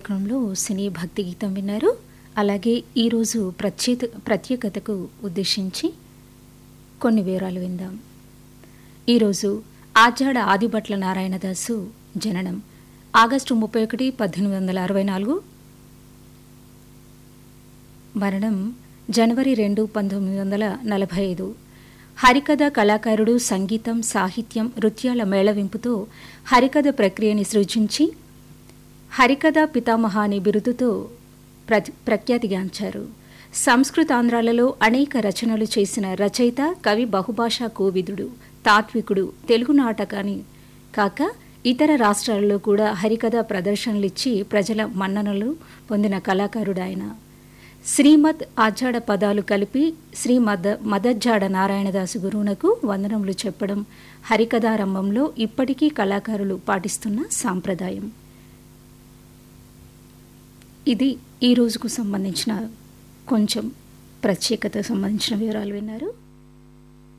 కార్యక్రమంలో సినీ భక్తి గీతం విన్నారు అలాగే ఈరోజు ప్రత్యేక ప్రత్యేకతకు ఉద్దేశించి కొన్ని వివరాలు విందాం ఈరోజు ఆజాడ ఆదిభట్ల నారాయణదాసు జననం ఆగస్టు ముప్పై ఒకటి పద్దెనిమిది వందల అరవై నాలుగు మరణం జనవరి రెండు పంతొమ్మిది వందల నలభై ఐదు హరికథ కళాకారుడు సంగీతం సాహిత్యం నృత్యాల మేళవింపుతో హరికథ ప్రక్రియని సృజించి హరికథ పితామహ అనే బిరుదుతో ప్రతి ప్రఖ్యాతిగాంచారు సంస్కృతాంధ్రాలలో అనేక రచనలు చేసిన రచయిత కవి బహుభాషా కోవిదుడు తాత్వికుడు తెలుగు నాటకాన్ని కాక ఇతర రాష్ట్రాలలో కూడా హరికథ ప్రదర్శనలిచ్చి ప్రజల మన్ననలు పొందిన కళాకారుడు ఆయన శ్రీమద్ ఆజాడ పదాలు కలిపి శ్రీమద్ మదజ్జాడ నారాయణదాసు గురువునకు వందనములు చెప్పడం హరికథారంభంలో ఇప్పటికీ కళాకారులు పాటిస్తున్న సాంప్రదాయం ఇది ఈ రోజుకు సంబంధించిన కొంచెం ప్రత్యేకత సంబంధించిన వివరాలు విన్నారు